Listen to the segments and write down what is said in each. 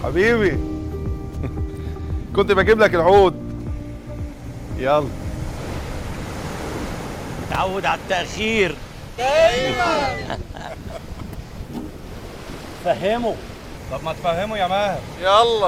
حبيبي كنت بجيب لك العود يلا تعود على التأخير فهمه طب ما تفهمه يا ماهر يلا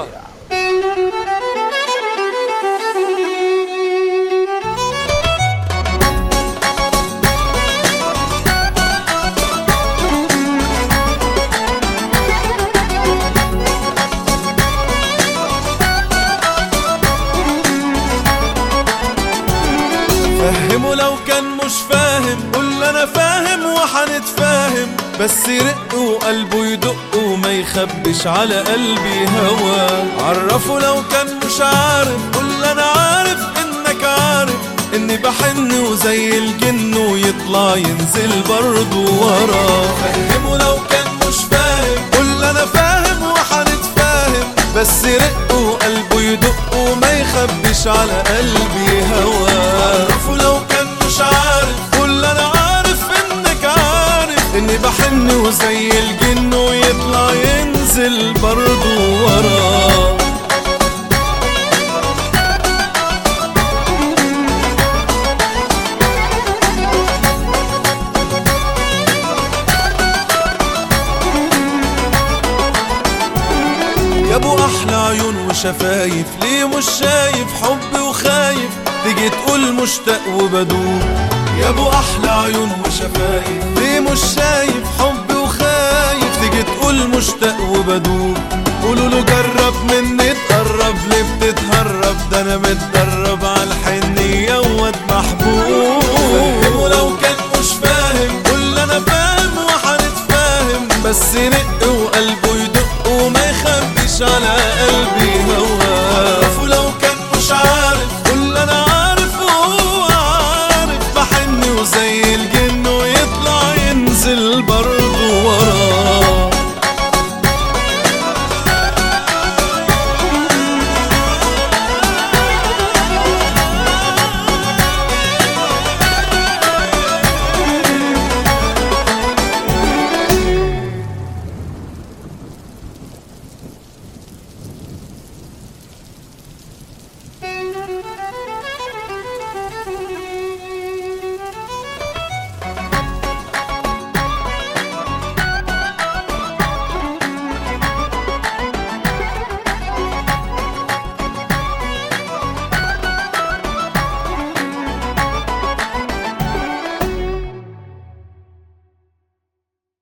فهمه لو كان مش فاهم قول انا فاهم وحنتفاهم بس يرق وقلبه يدق وما يخبش على قلبي هوا عرفه لو كان مش عارف قول انا عارف انك عارف اني بحن وزي الجن ويطلع ينزل برضه ورا فهمه لو كان مش فاهم قول انا فاهم وحنتفاهم بس يرق وقلبه يدق وما يخبش على قلبي هوا عرفه لو كان مش عارف قول انا عارف انك عارف اني بحن وزي الجن ويطلع ينزل برضه ورا يا ابو احلى عيون وشفايف ليه مش شايف حب وخايف تيجي تقول مشتاق وبدوب يا ابو احلى عيون وشفايف ليه مش شايف حب وخايف تيجي تقول مشتاق وبدوب قولوا له جرب مني تقرب ليه بتتهرب ده انا مد